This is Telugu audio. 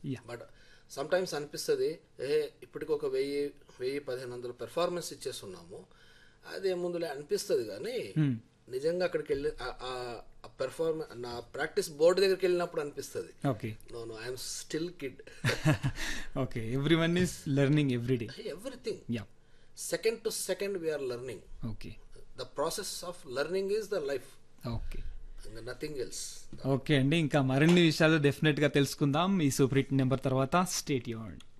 Yeah. బట్ సమ్ టైమ్స్ అనిపిస్తుంది ఏ ఇప్పటికి ఒక వెయ్యి వెయ్యి పదిహేను వందలు పెర్ఫార్మెన్స్ ఇచ్చేస్తున్నాము అదే ముందులే అనిపిస్తుంది కానీ నిజంగా అక్కడికి వెళ్ళి పెర్ఫార్మెన్స్ నా ప్రాక్టీస్ బోర్డు దగ్గరికి వెళ్ళినప్పుడు అనిపిస్తుంది okay no no I'm still kid okay everyone is learning every day everything yeah second to second we are learning okay the process of learning is the life okay nothing else okay అండి ఇంకా మరిన్ని విషయాలు డెఫినెట్గా తెలుసుకుందాం ఈ సూపర్ హిట్ నెంబర్ తర్వాత స్టేట్ యూన్